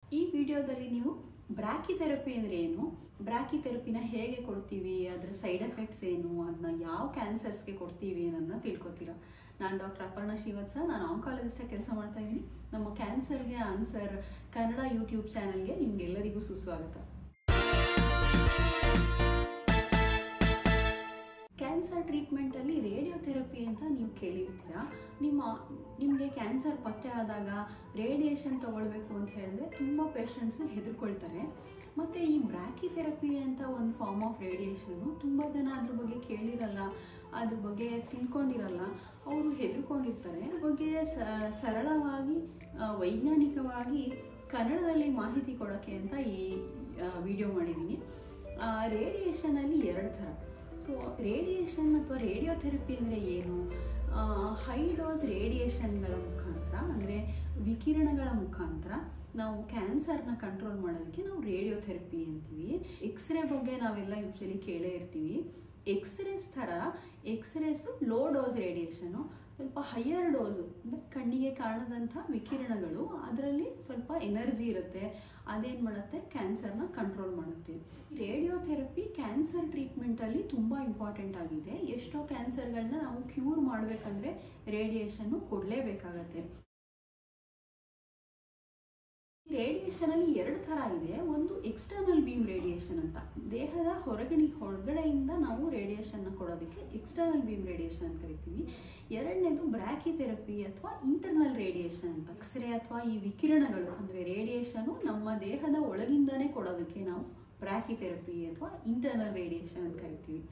ಈ ವಿಡಿಯೋದಲ್ಲಿ ನೀವು ಬ್ರಾಕಿ ಥೆರಪಿ ಅಂದರೆ ಏನು ಬ್ರಾಕಿ ಥೆರಪಿನ ಹೇಗೆ ಕೊಡ್ತೀವಿ ಅದರ ಸೈಡ್ ಎಫೆಕ್ಟ್ಸ್ ಏನು ಅದನ್ನ ಯಾವ ಕ್ಯಾನ್ಸರ್ಸ್ಗೆ ಕೊಡ್ತೀವಿ ಅನ್ನೋದನ್ನ ತಿಳ್ಕೊತೀರಾ ನಾನು ಡಾಕ್ಟರ್ ಅಪರ್ಣ ಶ್ರೀವತ್ಸ ನಾನು ಆಂಕಾಲಜಿಸ್ಟಾಗಿ ಕೆಲಸ ಮಾಡ್ತಾ ಇದ್ದೀನಿ ನಮ್ಮ ಕ್ಯಾನ್ಸರ್ಗೆ ಆನ್ಸರ್ ಕನ್ನಡ ಯೂಟ್ಯೂಬ್ ಚಾನಲ್ಗೆ ನಿಮ್ಗೆಲ್ಲರಿಗೂ ಸುಸ್ವಾಗತ ಕ್ಯಾನ್ಸರ್ ಟ್ರೀಟ್ಮೆಂಟಲ್ಲಿ ರೇಡಿಯೋಥೆರಪಿ ಅಂತ ನೀವು ಕೇಳಿರ್ತೀರಾ ನಿಮ್ಮ ನಿಮಗೆ ಕ್ಯಾನ್ಸರ್ ಪತ್ತೆ ಆದಾಗ ರೇಡಿಯೇಷನ್ ತಗೊಳ್ಬೇಕು ಅಂತ ಹೇಳಿದ್ರೆ ತುಂಬ ಪೇಷಂಟ್ಸು ಹೆದರ್ಕೊಳ್ತಾರೆ ಮತ್ತು ಈ ಬ್ರಾಕಿ ಥೆರಪಿ ಅಂತ ಒಂದು ಫಾರ್ಮ್ ಆಫ್ ರೇಡಿಯೇಷನ್ನು ತುಂಬ ಜನ ಅದ್ರ ಬಗ್ಗೆ ಕೇಳಿರಲ್ಲ ಅದ್ರ ಬಗ್ಗೆ ತಿಳ್ಕೊಂಡಿರಲ್ಲ ಅವರು ಹೆದರ್ಕೊಂಡಿರ್ತಾರೆ ಅದ್ರ ಬಗ್ಗೆ ಸ- ಸರಳವಾಗಿ ಆ, ವೈಜ್ಞಾನಿಕವಾಗಿ ಕನ್ನಡದಲ್ಲಿ ಮಾಹಿತಿ ಕೊಡೋಕ್ಕೆ ಅಂತ ಈ ವಿಡಿಯೋ ಮಾಡಿದ್ದೀನಿ ರೇಡಿಯೇಷನಲ್ಲಿ ಎರಡು ಥರ ಸೊ ರೇಡಿಯೇಷನ್ ಅಥವಾ ರೇಡಿಯೋಥೆರಪಿ ಅಂದರೆ ಏನು ಹೈ ಡೋಸ್ ರೇಡಿಯೇಷನ್ಗಳ ಮುಖಾಂತರ ಅಂದರೆ ವಿಕಿರಣಗಳ ಮುಖಾಂತರ ನಾವು ಕ್ಯಾನ್ಸರ್ನ ಕಂಟ್ರೋಲ್ ಮಾಡೋದಕ್ಕೆ ನಾವು ರೇಡಿಯೋಥೆರಪಿ ಅಂತೀವಿ ಎಕ್ಸ್ರೇ ಬಗ್ಗೆ ನಾವೆಲ್ಲ ಯೂಶಲಿ ಕೇಳೇ ಇರ್ತೀವಿ ಎಕ್ಸ್ರೇಸ್ ಥರ ಎಕ್ಸ್ರೇಸ್ ಲೋ ಡೋಸ್ ರೇಡಿಯೇಷನು ಸ್ವಲ್ಪ ಹೈಯರ್ ಡೋಸು ಅಂದರೆ ಕಣ್ಣಿಗೆ ಕಾಣದಂಥ ವಿಕಿರಣಗಳು ಅದರಲ್ಲಿ ಸ್ವಲ್ಪ ಎನರ್ಜಿ ಇರುತ್ತೆ ಅದೇನು ಮಾಡುತ್ತೆ ಕ್ಯಾನ್ಸರ್ನ ಕಂಟ್ರೋಲ್ ಮಾಡುತ್ತೆ ರೇಡಿಯೋಥೆರಪಿ ಕ್ಯಾನ್ಸರ್ ಟ್ರೀಟ್ಮೆಂಟಲ್ಲಿ ತುಂಬ ಇಂಪಾರ್ಟೆಂಟ್ ಆಗಿದೆ ಎಷ್ಟೋ ಕ್ಯಾನ್ಸರ್ಗಳನ್ನ ನಾವು ಕ್ಯೂರ್ ಮಾಡಬೇಕಂದ್ರೆ ರೇಡಿಯೇಷನ್ನು ಕೊಡಲೇಬೇಕಾಗತ್ತೆ ರೇಡಿಯೇಷನ್ ಅಲ್ಲಿ ಎರಡು ಥರ ಇದೆ ಒಂದು ಎಕ್ಸ್ಟರ್ನಲ್ ಬೀಮ್ ರೇಡಿಯೇಷನ್ ಅಂತ ದೇಹದ ಹೊರಗಡೆ ಹೊರಗಡೆಯಿಂದ ನಾವು ರೇಡಿಯೇಷನ್ನ ಕೊಡೋದಕ್ಕೆ ಎಕ್ಸ್ಟರ್ನಲ್ ಬೀಮ್ ರೇಡಿಯೇಷನ್ ಅಂತ ಕರಿತೀವಿ ಎರಡನೇದು ಬ್ರಾಕಿ ಥೆರಪಿ ಅಥವಾ ಇಂಟರ್ನಲ್ ರೇಡಿಯೇಷನ್ ಅಂತ ಎಕ್ಸ್ರೇ ಅಥವಾ ಈ ವಿಕಿರಣಗಳು ಅಂದರೆ ರೇಡಿಯೇಷನು ನಮ್ಮ ದೇಹದ ಒಳಗಿಂದನೇ ಕೊಡೋದಕ್ಕೆ ನಾವು ಬ್ರಾಕಿ ಥೆರಪಿ ಅಥವಾ ಇಂಟರ್ನಲ್ ರೇಡಿಯೇಷನ್ ಅಂತ ಕರಿತೀವಿ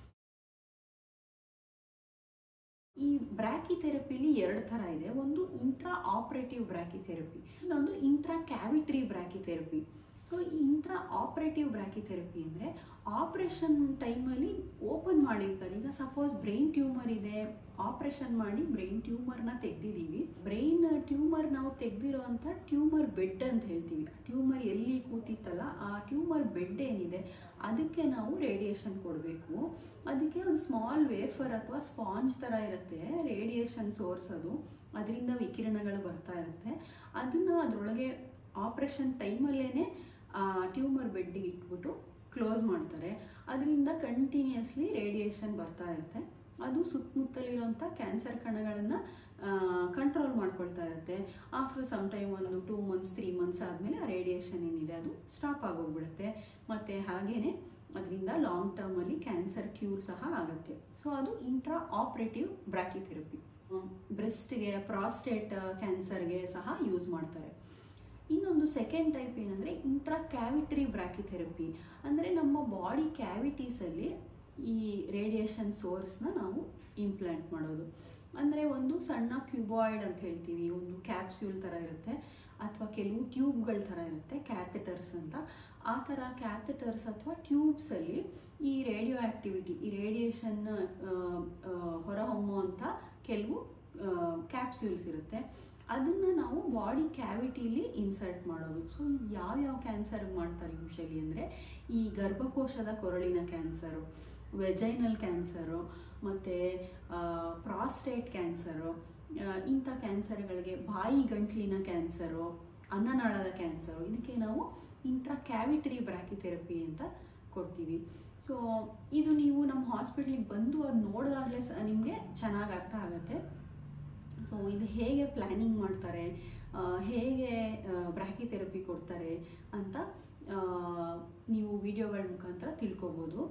ಈ ಬ್ರಾಕಿ ಥೆರಪಿಲಿ ಎರಡು ಥರ ಇದೆ ಒಂದು ಇಂಟ್ರಾ ಆಪರೇಟಿವ್ ಬ್ರಾಕಿ ಥೆರಪಿ ಇನ್ನೊಂದು intra cavitary brachytherapy so ಈ ಇಂಟ್ರಾ ಆಪರೇಟಿವ್ ಬ್ರಾಕಿ ಥೆರಪಿ ಅಂದರೆ ಆಪ್ರೇಷನ್ ಟೈಮಲ್ಲಿ ಓಪನ್ ಮಾಡಿರ್ತಾರೆ ಈಗ ಸಪೋಸ್ ಬ್ರೈನ್ ಟ್ಯೂಮರ್ ಇದೆ ಆಪ್ರೇಷನ್ ಮಾಡಿ ಬ್ರೈನ್ ಟ್ಯೂಮರ್ನ ತೆಗ್ದಿದ್ದೀವಿ ಬ್ರೈನ್ ಟ್ಯೂಮರ್ ನಾವು ತೆಗ್ದಿರೋವಂಥ ಟ್ಯೂಮರ್ ಬೆಡ್ ಅಂತ ಹೇಳ್ತೀವಿ ಟ್ಯೂಮರ್ ಎಲ್ಲಿ ಕೂತಿತ್ತಲ್ಲ ಆ ಟ್ಯೂಮರ್ ಬೆಡ್ ಏನಿದೆ ಅದಕ್ಕೆ ನಾವು ರೇಡಿಯೇಷನ್ ಕೊಡಬೇಕು ಅದಕ್ಕೆ ಒಂದು ಸ್ಮಾಲ್ ವೇಫರ್ ಅಥವಾ ಸ್ಪಾಂಜ್ ಥರ ಇರುತ್ತೆ ರೇಡಿಯೇಷನ್ ಸೋರ್ಸ್ ಅದು ಅದರಿಂದ ವಿಕಿರಣಗಳು ಬರ್ತಾ ಇರುತ್ತೆ ಅದನ್ನು ಅದರೊಳಗೆ ಆಪ್ರೇಷನ್ ಟೈಮಲ್ಲೇ ಆ ಟ್ಯೂಮರ್ ಬೆಡ್ಡಿಗೆ ಇಟ್ಬಿಟ್ಟು ಕ್ಲೋಸ್ ಮಾಡ್ತಾರೆ ಅದರಿಂದ ಕಂಟಿನ್ಯೂಸ್ಲಿ ರೇಡಿಯೇಷನ್ ಬರ್ತಾ ಇರುತ್ತೆ ಅದು ಸುತ್ತಮುತ್ತಲಿರುವಂಥ ಕ್ಯಾನ್ಸರ್ ಕಣಗಳನ್ನು ಕಂಟ್ರೋಲ್ ಮಾಡ್ಕೊಳ್ತಾ ಇರುತ್ತೆ ಆಫ್ಟರ್ ಸಮ್ ಟೈಮ್ ಒಂದು ಟೂ ಮಂತ್ಸ್ ತ್ರೀ ಮಂತ್ಸ್ ಆದಮೇಲೆ ಆ ರೇಡಿಯೇಷನ್ ಏನಿದೆ ಅದು ಸ್ಟಾಪ್ ಆಗೋಗ್ಬಿಡುತ್ತೆ ಮತ್ತು ಹಾಗೇನೆ ಅದರಿಂದ ಲಾಂಗ್ ಟರ್ಮಲ್ಲಿ ಕ್ಯಾನ್ಸರ್ ಕ್ಯೂರ್ ಸಹ ಆಗುತ್ತೆ ಸೊ ಅದು ಇಂಟ್ರಾ ಆಪ್ರೇಟಿವ್ ಬ್ರಾಕಿಥೆರಪಿ ಬ್ರೆಸ್ಟ್ಗೆ ಪ್ರಾಸ್ಟೇಟ್ ಕ್ಯಾನ್ಸರ್ಗೆ ಸಹ ಯೂಸ್ ಮಾಡ್ತಾರೆ ಇನ್ನೊಂದು ಸೆಕೆಂಡ್ ಟೈಪ್ ಏನಂದರೆ ಇಂಟ್ರಾ ಕ್ಯಾವಿಟ್ರಿ ಬ್ರಾಕಿಥೆರಪಿ ಅಂದರೆ ನಮ್ಮ ಬಾಡಿ ಕ್ಯಾವಿಟೀಸಲ್ಲಿ ಈ ರೇಡಿಯೇಷನ್ ಸೋರ್ಸ್ನ ನಾವು ಇಂಪ್ಲಾಂಟ್ ಮಾಡೋದು ಅಂದರೆ ಒಂದು ಸಣ್ಣ ಕ್ಯೂಬಾಯ್ಡ್ ಅಂತ ಹೇಳ್ತೀವಿ ಒಂದು ಕ್ಯಾಪ್ಸ್ಯೂಲ್ ಥರ ಇರುತ್ತೆ ಅಥವಾ ಕೆಲವು ಟ್ಯೂಬ್ಗಳ ಥರ ಇರುತ್ತೆ ಕ್ಯಾಥೆಟರ್ಸ್ ಅಂತ ಆ ಥರ ಕ್ಯಾಥೆಟರ್ಸ್ ಅಥವಾ ಟ್ಯೂಬ್ಸಲ್ಲಿ ಈ ರೇಡಿಯೋ ಆ್ಯಕ್ಟಿವಿಟಿ ಈ ರೇಡಿಯೇಷನ್ ಹೊರಹೊಮ್ಮುವಂಥ ಕೆಲವು ಕ್ಯಾಪ್ಸ್ಯೂಲ್ಸ್ ಇರುತ್ತೆ ಅದನ್ನು ನಾವು ಬಾಡಿ ಕ್ಯಾವಿಟಿಲಿ ಇನ್ಸರ್ಟ್ ಮಾಡೋದು ಸೊ ಯಾವ್ಯಾವ ಕ್ಯಾನ್ಸರ್ ಮಾಡ್ತಾರೆ ಯೂಶಲಿ ಅಂದರೆ ಈ ಗರ್ಭಕೋಶದ ಕೊರಳಿನ ಕ್ಯಾನ್ಸರು ವೆಜೈನಲ್ ಕ್ಯಾನ್ಸರು ಮತ್ತು ಪ್ರಾಸ್ಟೇಟ್ ಕ್ಯಾನ್ಸರು ಇಂಥ ಕ್ಯಾನ್ಸರ್ಗಳಿಗೆ ಬಾಯಿ ಗಂಟ್ಲಿನ ಕ್ಯಾನ್ಸರು ಅನ್ನನಾಳದ ಕ್ಯಾನ್ಸರು ಇದಕ್ಕೆ ನಾವು ಇಂಟ್ರಾ ಕ್ಯಾವಿಟರಿ ಬ್ರಾಕಿಥೆರಪಿ ಅಂತ ಕೊಡ್ತೀವಿ ಸೊ ಇದು ನೀವು ನಮ್ಮ ಹಾಸ್ಪಿಟ್ಲಿಗೆ ಬಂದು ಅದು ನೋಡಿದಾಗಲೇ ಸ ನಿಮಗೆ ಚೆನ್ನಾಗಿ ಅರ್ಥ ಆಗುತ್ತೆ ಸೊ ಇದು ಹೇಗೆ ಪ್ಲ್ಯಾನಿಂಗ್ ಮಾಡ್ತಾರೆ ಆ, ಹೇಗೆ ಬ್ರಾಕಿ ಥೆರಪಿ ಕೊಡ್ತಾರೆ ಅಂತ ಆ, ನೀವು ವಿಡಿಯೋಗಳ ಮುಖಾಂತರ ತಿಳ್ಕೊಬೋದು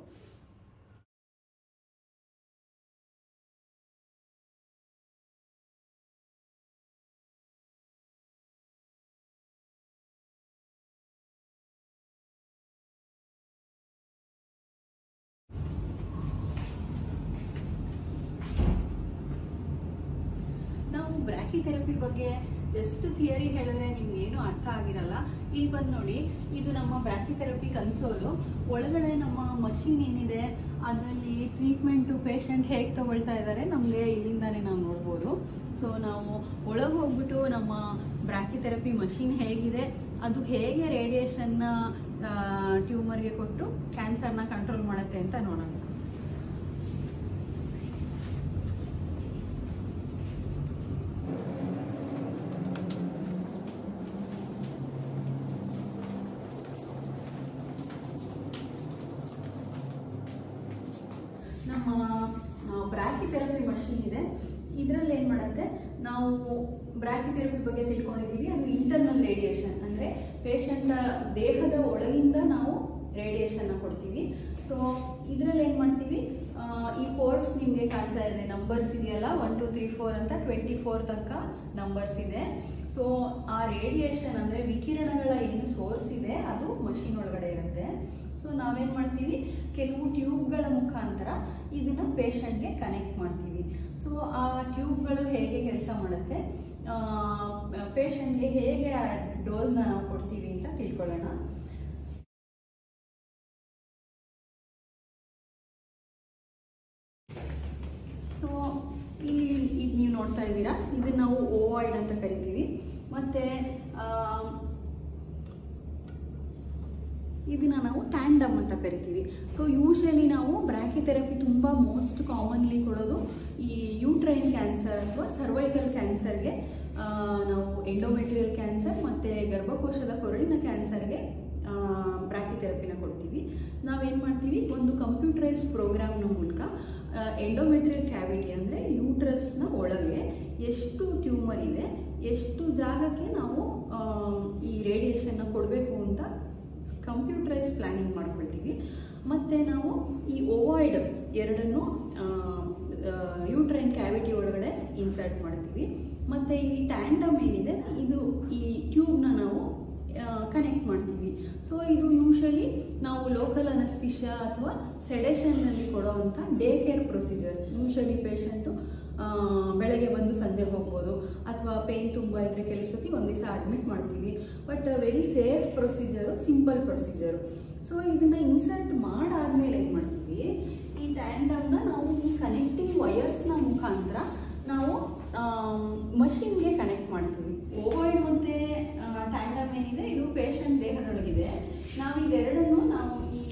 ನಾವು ಬ್ರಾಕಿ ಥೆರಪಿ ಬಗ್ಗೆ ಜಸ್ಟ್ ಥಿಯರಿ ಹೇಳಿದ್ರೆ ನಿಮ್ಗೆ ಏನು ಅರ್ಥ ಆಗಿರಲ್ಲ ಇಲ್ಲಿ ಬಂದು ನೋಡಿ ಇದು ನಮ್ಮ ಬ್ರಾಕಿ ಥೆರಪಿ ಕನ್ಸೋಲು ಒಳಗಡೆ ನಮ್ಮ ಮಷಿನ್ ಏನಿದೆ ಅದರಲ್ಲಿ ಟ್ರೀಟ್ಮೆಂಟು ಪೇಷಂಟ್ ಹೇಗೆ ತಗೊಳ್ತಾ ಇದ್ದಾರೆ ನಮಗೆ ಇಲ್ಲಿಂದಾನೇ ನಾವು ನೋಡ್ಬೋದು ಸೊ ನಾವು ಒಳಗೆ ಹೋಗ್ಬಿಟ್ಟು ನಮ್ಮ ಬ್ರಾಕಿ ಥೆರಪಿ ಮಷಿನ್ ಹೇಗಿದೆ ಅದು ಹೇಗೆ ರೇಡಿಯೇಷನ್ನ ಟ್ಯೂಮರ್ಗೆ ಕೊಟ್ಟು ಕ್ಯಾನ್ಸರ್ನ ಕಂಟ್ರೋಲ್ ಮಾಡುತ್ತೆ ಅಂತ ನೋಡೋಣ ಮಷಿನ್ ಇದೆ ಇದರಲ್ಲಿ ಏನು ಮಾಡುತ್ತೆ ನಾವು ಬ್ರಾಕಿಥೆರಪಿ ಬಗ್ಗೆ ತಿಳ್ಕೊಂಡಿದ್ದೀವಿ ಅದು ಇಂಟರ್ನಲ್ ರೇಡಿಯೇಷನ್ ಅಂದರೆ ಪೇಷಂಟ್ ದೇಹದ ಒಳಗಿಂದ ನಾವು ರೇಡಿಯೇಷನ್ನ ಕೊಡ್ತೀವಿ ಸೊ ಇದರಲ್ಲಿ ಏನು ಮಾಡ್ತೀವಿ ಆ, ಈ ಪೋರ್ಟ್ಸ್ ನಿಮಗೆ ಕಾಣ್ತಾ ಇದೆ ನಂಬರ್ಸ್ ಇದೆಯಲ್ಲ ಒನ್ ಟು ತ್ರೀ ಫೋರ್ ಅಂತ ಟ್ವೆಂಟಿ ಫೋರ್ ತನಕ ನಂಬರ್ಸ್ ಇದೆ ಸೊ ಆ ರೇಡಿಯೇಷನ್ ಅಂದರೆ ವಿಕಿರಣಗಳ ಏನು ಸೋರ್ಸ್ ಇದೆ ಅದು ಮಷಿನ್ ಒಳಗಡೆ ಇರುತ್ತೆ ಸೊ ನಾವೇನು ಮಾಡ್ತೀವಿ ಕೆಲವು ಟ್ಯೂಬ್ಗಳ ಮುಖಾಂತರ ಇದನ್ನು ಪೇಷಂಟ್ಗೆ ಕನೆಕ್ಟ್ ಮಾಡ್ತೀವಿ ಸೊ ಆ ಟ್ಯೂಬ್ಗಳು ಹೇಗೆ ಕೆಲಸ ಮಾಡುತ್ತೆ ಪೇಷಂಟ್ಗೆ ಹೇಗೆ ಆ ಡೋಸ್ನ ನಾವು ಕೊಡ್ತೀವಿ ಅಂತ ತಿಳ್ಕೊಳ್ಳೋಣ ಸೊ ಇಲ್ಲಿ ಇದು ನೀವು ನೋಡ್ತಾ ಇದ್ದೀರಾ ಇದನ್ನ ನಾವು ಓವಾಯ್ಡ್ ಅಂತ ಕರಿತೀವಿ ಮತ್ತೆ ಆ, ಇದನ್ನ ನಾವು ಟ್ಯಾಂಡಮ್ ಅಂತ ಕರಿತೀವಿ ಸೊ ಯೂಶಲಿ ನಾವು ಬ್ರ್ಯಾಕಿಥೆರಪಿ ತುಂಬ ಮೋಸ್ಟ್ ಕಾಮನ್ಲಿ ಕೊಡೋದು ಈ ಯೂಟ್ರೈನ್ ಕ್ಯಾನ್ಸರ್ ಅಥವಾ ಸರ್ವೈಕಲ್ ಕ್ಯಾನ್ಸರ್ಗೆ ನಾವು ಎಂಡೋಮೆಟ್ರಿಯಲ್ ಕ್ಯಾನ್ಸರ್ ಮತ್ತು ಗರ್ಭಕೋಶದ ಕೊರಳಿನ ಕ್ಯಾನ್ಸರ್ಗೆ ಬ್ರ್ಯಾಕಿಥೆರಪಿನ ಕೊಡ್ತೀವಿ ನಾವೇನು ಮಾಡ್ತೀವಿ ಒಂದು ಕಂಪ್ಯೂಟರೈಸ್ ಪ್ರೋಗ್ರಾಮ್ನ ಮೂಲಕ ಎಂಡೋಮೆಟ್ರಿಯಲ್ ಕ್ಯಾವಿಟಿ ಅಂದರೆ ಯೂಟ್ರಸ್ನ ಒಳಗೆ ಎಷ್ಟು ಟ್ಯೂಮರ್ ಇದೆ ಎಷ್ಟು ಜಾಗಕ್ಕೆ ನಾವು ಆ, ಈ ರೇಡಿಯೇಷನ್ನ ಕೊಡಬೇಕು ಅಂತ ಕಂಪ್ಯೂಟರೈಸ್ ಪ್ಲ್ಯಾನಿಂಗ್ ಮಾಡ್ಕೊಳ್ತೀವಿ ಮತ್ತು ನಾವು ಈ ಓವಾಯ್ಡ್ ಎರಡನ್ನು ಯೂಟ್ರೈನ್ ಕ್ಯಾವಿಟಿ ಒಳಗಡೆ ಇನ್ಸರ್ಟ್ ಮಾಡ್ತೀವಿ ಮತ್ತು ಈ ಟ್ಯಾಂಡಮ್ ಏನಿದೆ ಇದು ಈ ಟ್ಯೂಬ್ನ ನಾವು ಕನೆಕ್ಟ್ ಮಾಡ್ತೀವಿ ಸೊ ಇದು ಯೂಶಲಿ ನಾವು ಲೋಕಲ್ ಅನಸ್ತಿಷಾ ಅಥವಾ ಸೆಡೆಷನ್ನಲ್ಲಿ ಕೊಡೋವಂಥ day care procedure usually patient ಬೆಳಗ್ಗೆ ಬಂದು ಸಂಜೆ ಹೋಗ್ಬೋದು ಅಥವಾ ಪೇಯ್ನ್ ತುಂಬ ಇದ್ದರೆ ಕೆಲವು ಸತಿ ಒಂದು ದಿವಸ ಅಡ್ಮಿಟ್ ಮಾಡ್ತೀವಿ but very safe procedure simple procedure so ಇದನ್ನು ಇನ್ಸರ್ಟ್ ಮಾಡಾದ್ಮೇಲೆ ಏನು ಮಾಡ್ತೀವಿ ಈ ಟ್ಯಾಂಡಮ್ನ ನಾವು ಈ ಕನೆಕ್ಟಿಂಗ್ ವಯರ್ಸ್ನ ಮುಖಾಂತರ ನಾವು ಮಷಿನ್ಗೆ ಕನೆಕ್ಟ್ ಮಾಡ್ತೀವಿ ಓವಾಯ್ಡ್ ಮತ್ತು ಟ್ಯಾಂಡಮ್ ಏನಿದೆ ಇದು ಪೇಷಂಟ್ ದೇಹದೊಳಗಿದೆ ನಾವು ಇದೆರಡನ್ನು ನಾವು ಈ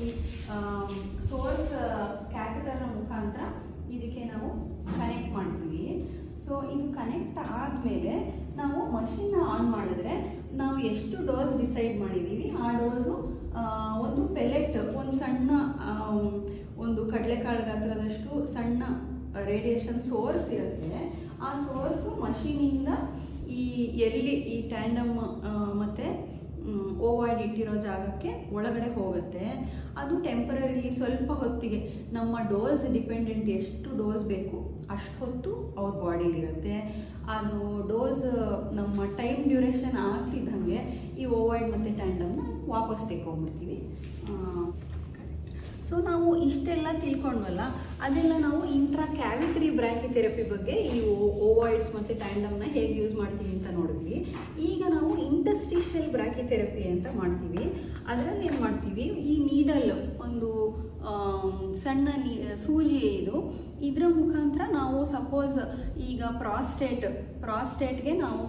ಸೋರ್ಸ್ ಕ್ಯಾಥೆಟರ್ನ ಮುಖಾಂತರ ಇದಕ್ಕೆ ನಾವು ಕನೆಕ್ಟ್ ಮಾಡ್ತೀವಿ ಸೊ ಇದು ಕನೆಕ್ಟ್ ಆದಮೇಲೆ ನಾವು ಮಷಿನ್ನ ಆನ್ ಮಾಡಿದ್ರೆ ನಾವು ಎಷ್ಟು ಡೋಸ್ ಡಿಸೈಡ್ ಮಾಡಿದ್ದೀವಿ ಆ ಡೋಸು ಒಂದು ಪೆಲೆಟ್ ಒಂದು ಸಣ್ಣ ಆಮ್, ಒಂದು ಕಡಲೆಕಾಳು ಗಾತ್ರದಷ್ಟು ಸಣ್ಣ ರೇಡಿಯೇಷನ್ ಸೋರ್ಸ್ ಇರುತ್ತೆ ಆ ಸೋರ್ಸು ಮಷೀನಿಂದ ಈ ಎಲ್ಲಿ ಈ ಟ್ಯಾಂಡಮ್ ಮತ್ತು ಓವಾಯ್ಡ್ ಇಟ್ಟಿರೋ ಜಾಗಕ್ಕೆ ಒಳಗಡೆ ಹೋಗುತ್ತೆ ಅದು ಟೆಂಪರರಿಲಿ ಸ್ವಲ್ಪ ಹೊತ್ತಿಗೆ ನಮ್ಮ ಡೋಸ್ ಡಿಪೆಂಡೆಂಟ್ ಎಷ್ಟು ಡೋಸ್ ಬೇಕು ಅಷ್ಟು ಹೊತ್ತು ಅವ್ರ ಬಾಡಿಲಿರುತ್ತೆ ಅದು ಡೋಸ್ ನಮ್ಮ ಟೈಮ್ ಡ್ಯೂರೇಷನ್ ಆಗ್ತಿದ್ದಂಗೆ ಈ ಓವಾಯ್ಡ್ ಮತ್ತು ಟ್ಯಾಂಡಮ್ನ ವಾಪಸ್ ತೆಗೊಂಡ್ಬಿಡ್ತೀವಿ ಸೊ ನಾವು ಇಷ್ಟೆಲ್ಲ ತಿಳ್ಕೊಂಡ್ವಲ್ಲ ಅದೆಲ್ಲ ನಾವು ಇಂಟ್ರಾ ಕ್ಯಾವಿಟರಿ ಬ್ರ್ಯಾಕಿಥೆರಪಿ ಬಗ್ಗೆ ಈ ಓವಾಯ್ಡ್ಸ್ ಮತ್ತು ಟ್ಯಾಂಡಮ್ನ ಹೇಗೆ ಯೂಸ್ ಮಾಡ್ತೀವಿ ಅಂತ ನೋಡಿದ್ವಿ ಈಗ ನಾವು ಇಂಟಸ್ಟಿಷಿಯಲ್ ಬ್ರ್ಯಾಕಿಥೆರಪಿ ಅಂತ ಮಾಡ್ತೀವಿ ಅದರಲ್ಲಿ ಏನು ಮಾಡ್ತೀವಿ ಈ ನೀಡಲ್ ಒಂದು ಆಮ್, ಸಣ್ಣ ನೀ ಸೂಜಿ ಇದು ಇದರ ಮುಖಾಂತರ ನಾವು ಸಪೋಸ್ ಈಗ ಪ್ರಾಸ್ಟೇಟ್ ಪ್ರಾಸ್ಟೇಟ್ಗೆ ನಾವು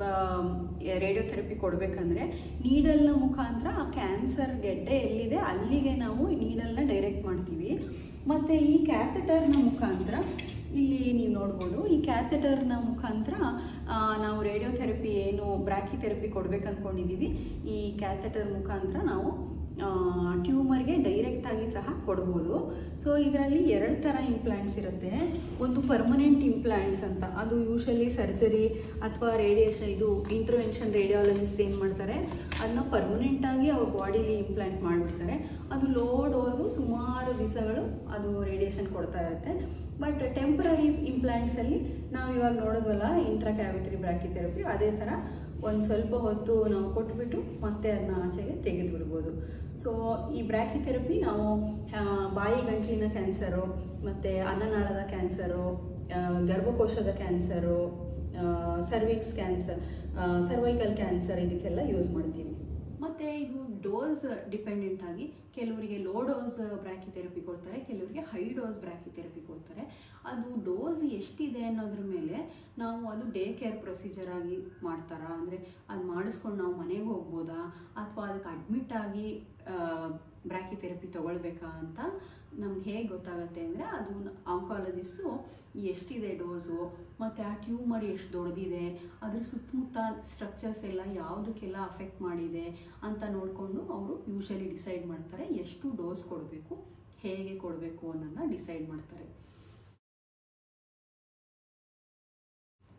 ರೇಡಿಯೋಥೆರಪಿ ಕೊಡಬೇಕಂದ್ರೆ ನೀಡಲ್ನ ಮುಖಾಂತರ ಆ ಕ್ಯಾನ್ಸರ್ ಗೆಡ್ಡೆ ಎಲ್ಲಿದೆ ಅಲ್ಲಿಗೆ ನಾವು ನೀಡಲ್ನ ಡೈರೆಕ್ಟ್ ಮಾಡ್ತೀವಿ ಮತ್ತು ಈ ಕ್ಯಾಥೆಟರ್ನ ಮುಖಾಂತರ ಇಲ್ಲಿ ನೀವು ನೋಡ್ಬೋದು ಈ ಕ್ಯಾಥೆಟರ್ನ ಮುಖಾಂತರ ಆ, ನಾವು ರೇಡಿಯೋಥೆರಪಿ ಏನು ಬ್ರ್ಯಾಕಿಥೆರಪಿ ಕೊಡ್ಬೇಕು ಅಂದ್ಕೊಂಡಿದ್ದೀವಿ ಈ ಕ್ಯಾಥೆಟರ್ ಮುಖಾಂತರ ನಾವು ಟ್ಯೂಮರ್ಗೆ ಡೈರೆಕ್ಟಾಗಿ ಸಹ ಕೊಡ್ಬೋದು ಸೊ ಇದರಲ್ಲಿ ಎರಡು ಥರ ಇಂಪ್ಲಾಂಟ್ಸ್ ಇರುತ್ತೆ ಒಂದು ಪರ್ಮನೆಂಟ್ ಇಂಪ್ಲಾಂಟ್ಸ್ ಅಂತ ಅದು ಯೂಶಲಿ ಸರ್ಜರಿ ಅಥವಾ ರೇಡಿಯೇಷನ್ ಇದು ಇಂಟರ್ವೆನ್ಷನ್ ರೇಡಿಯಾಲಜಿಸ್ಟ್ ಏನು ಮಾಡ್ತಾರೆ ಅದನ್ನ ಪರ್ಮನೆಂಟಾಗಿ ಅವ್ರ ಬಾಡಿಲಿ ಇಂಪ್ಲಾಂಟ್ ಮಾಡಿಬಿಡ್ತಾರೆ ಅದು ಲೋ ಡೋಸು ಸುಮಾರು ದಿವಸಗಳು ಅದು ರೇಡಿಯೇಷನ್ ಕೊಡ್ತಾ ಇರುತ್ತೆ ಬಟ್ ಟೆಂಪ್ರರಿ ಇಂಪ್ಲಾಂಟ್ಸಲ್ಲಿ ನಾವು ಇವಾಗ ನೋಡೋದಲ್ಲ ಇಂಟ್ರಾ ಕ್ಯಾವಿಟರಿ ಬ್ರಾಕಿಥೆರಪಿ ಅದೇ ಥರ ಒಂದು ಸ್ವಲ್ಪ ಹೊತ್ತು ನಾವು ಕೊಟ್ಬಿಟ್ಟು ಮತ್ತೆ ಅದನ್ನ ಆಚೆಗೆ ತೆಗೆದು ಬಿಡ್ಬೋದು ಸೊ ಈ ಬ್ರ್ಯಾಕಿಥೆರಪಿ ನಾವು ಆ, ಬಾಯಿ ಗಂಟ್ಲಿನ ಕ್ಯಾನ್ಸರು ಮತ್ತು ಅನ್ನನಾಳದ ಕ್ಯಾನ್ಸರು ಆ, ಗರ್ಭಕೋಶದ cancer cervix cancer cervical cancer ಇದಕ್ಕೆಲ್ಲ ಯೂಸ್ ಮಾಡ್ತೀವಿ ಮತ್ತು ಇದು ಡೋಸ್ ಡಿಪೆಂಡೆಂಟ್ ಆಗಿ ಕೆಲವರಿಗೆ ಲೋ ಡೋಸ್ ಬ್ರ್ಯಾಕಿಥೆರಪಿ ಕೊಡ್ತಾರೆ ಕೆಲವರಿಗೆ ಹೈ ಡೋಸ್ ಬ್ರ್ಯಾಕಿಥೆರಪಿ ಕೊಡ್ತಾರೆ ಅದು ಡೋಸ್ ಎಷ್ಟಿದೆ ಅನ್ನೋದ್ರ ಮೇಲೆ ನಾವು ಅದು ಡೇ ಕೇರ್ ಪ್ರೊಸೀಜರ್ ಆಗಿ ಮಾಡ್ತಾರಾ ಅಂದರೆ ಅದು ಮಾಡಿಸ್ಕೊಂಡು ನಾವು ಮನೆಗೆ ಹೋಗ್ಬೋದಾ ಅಥವಾ ಅದಕ್ಕೆ ಅಡ್ಮಿಟ್ ಆಗಿ ಬ್ರ್ಯಾಕಿಥೆರಪಿ ತಗೊಳ್ಬೇಕಾ ಅಂತ ನಮ್ಗೆ ಹೇಗೆ ಗೊತ್ತಾಗುತ್ತೆ ಅಂದರೆ ಅದು ಆಂಕಾಲಜಿಸ್ಟು ಎಷ್ಟಿದೆ ಡೋಸು ಮತ್ತು ಆ ಟ್ಯೂಮರ್ ಎಷ್ಟು ದೊಡ್ಡದಿದೆ ಅದ್ರ ಸುತ್ತಮುತ್ತ ಸ್ಟ್ರಕ್ಚರ್ಸ್ ಎಲ್ಲ ಯಾವುದಕ್ಕೆಲ್ಲ ಅಫೆಕ್ಟ್ ಮಾಡಿದೆ ಅಂತ ನೋಡಿಕೊಂಡು ಅವರು ಯೂಶಲಿ ಡಿಸೈಡ್ ಮಾಡ್ತಾರೆ ಎಷ್ಟು ಡೋಸ್ ಕೊಡಬೇಕು ಹೇಗೆ ಕೊಡಬೇಕು ಅನ್ನೋದನ್ನ ಡಿಸೈಡ್ ಮಾಡ್ತಾರೆ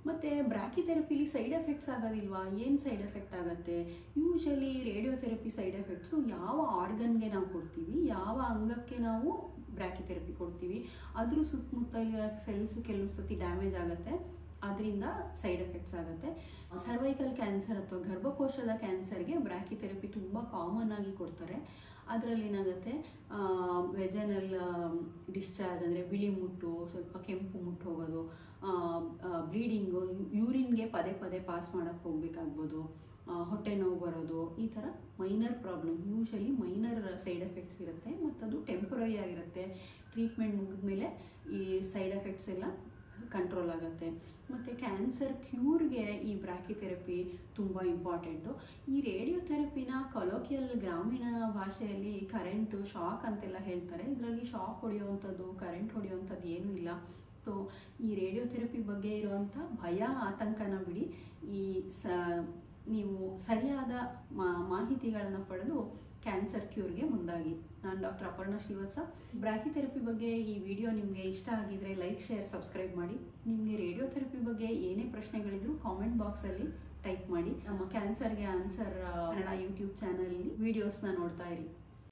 ಮತ್ತು ಬ್ರಾಕಿಥೆರಪಿಲಿ ಸೈಡ್ ಎಫೆಕ್ಟ್ಸ್ ಆಗೋದಿಲ್ವಾ ಏನು ಸೈಡ್ ಎಫೆಕ್ಟ್ ಆಗುತ್ತೆ ಯೂಶಲಿ ರೇಡಿಯೋಥೆರಪಿ ಸೈಡ್ ಎಫೆಕ್ಟ್ಸು ಯಾವ ಆರ್ಗನ್ಗೆ ನಾವು ಕೊಡ್ತೀವಿ ಯಾವ ಅಂಗಕ್ಕೆ ನಾವು ಬ್ರಾಕಿಥೆರಪಿ ಕೊಡ್ತೀವಿ ಅದ್ರ ಸುತ್ತಮುತ್ತಲಿರೋ ಸೆಲ್ಸ್ ಕೆಲವು ಸತಿ ಡ್ಯಾಮೇಜ್ ಆಗುತ್ತೆ ಅದರಿಂದ ಸೈಡ್ ಎಫೆಕ್ಟ್ಸ್ ಆಗುತ್ತೆ ಸರ್ವೈಕಲ್ ಕ್ಯಾನ್ಸರ್ ಅಥವಾ ಗರ್ಭಕೋಶದ ಕ್ಯಾನ್ಸರ್ಗೆ ಬ್ರಾಕಿಥೆರಪಿ ತುಂಬ ಕಾಮನ್ ಆಗಿ ಕೊಡ್ತಾರೆ ಅದರಲ್ಲಿ ಏನಾಗುತ್ತೆ ವೆಜನಲ್ ಡಿಸ್ಚಾರ್ಜ್ ಅಂದರೆ ಬಿಳಿ ಮುಟ್ಟು ಸ್ವಲ್ಪ ಕೆಂಪು ಮುಟ್ಟು ಹೋಗೋದು ಬ್ಲೀಡಿಂಗು ಯೂರಿನ್ಗೆ ಪದೇ ಪದೇ ಪಾಸ್ ಮಾಡೋಕ್ಕೆ ಹೋಗ್ಬೇಕಾಗ್ಬೋದು ಹೊಟ್ಟೆ ನೋವು ಬರೋದು ಈ ಥರ minor problem usually minor side effects ಇರುತ್ತೆ ಮತ್ತು ಅದು ಟೆಂಪರರಿ ಆಗಿರುತ್ತೆ ಟ್ರೀಟ್ಮೆಂಟ್ ಮುಗಿದ್ಮೇಲೆ ಈ ಸೈಡ್ ಎಫೆಕ್ಟ್ಸ್ ಎಲ್ಲ ಕಂಟ್ರೋಲ್ ಆಗುತ್ತೆ ಮತ್ತು ಕ್ಯಾನ್ಸರ್ ಕ್ಯೂರ್ಗೆ ಈ ಬ್ರಾಕಿಥೆರಪಿ ತುಂಬ ಇಂಪಾರ್ಟೆಂಟು ಈ ರೇಡಿಯೋಥೆರಪಿನ ಕೊಲೋಕಿಯಲ್ ಗ್ರಾಮೀಣ ಭಾಷೆಯಲ್ಲಿ ಕರೆಂಟು ಶಾಕ್ ಅಂತೆಲ್ಲ ಹೇಳ್ತಾರೆ ಇದರಲ್ಲಿ ಶಾಕ್ ಹೊಡೆಯುವಂಥದ್ದು ಕರೆಂಟ್ ಹೊಡೆಯುವಂಥದ್ದು ಏನೂ ಇಲ್ಲ ಸೊ ಈ ರೇಡಿಯೋಥೆರಪಿ ಬಗ್ಗೆ ಇರುವಂಥ ಭಯ ಆತಂಕನ ಬಿಡಿ ಈ ಸ ನೀವು ಸರಿಯಾದ ಮಾಹಿತಿಗಳನ್ನು ಪಡೆದು ಕ್ಯಾನ್ಸರ್ ಕ್ಯೂರ್ಗೆ ಮುಂದಾಗಿ ನಾನು ಡಾಕ್ಟರ್ ಅಪರ್ಣಾ ಶ್ರೀವತ್ಸ ಬ್ರಾಕಿಥೆರಪಿ ಬಗ್ಗೆ ಈ ವಿಡಿಯೋ ನಿಮಗೆ ಇಷ್ಟ ಆಗಿದ್ರೆ ಲೈಕ್ ಶೇರ್ ಸಬ್ಸ್ಕ್ರೈಬ್ ಮಾಡಿ ನಿಮಗೆ ರೇಡಿಯೋಥೆರಪಿ ಬಗ್ಗೆ ಏನೇ ಪ್ರಶ್ನೆಗಳಿದ್ರು ಕಾಮೆಂಟ್ ಬಾಕ್ಸಲ್ಲಿ ಟೈಪ್ ಮಾಡಿ ನಮ್ಮ ಕ್ಯಾನ್ಸರ್ಗೆ ಆನ್ಸರ್ ಕನ್ನಡ ಯೂಟ್ಯೂಬ್ ಚಾನಲಲ್ಲಿ ವಿಡಿಯೋಸ್ನ ನೋಡ್ತಾ ಇರಿ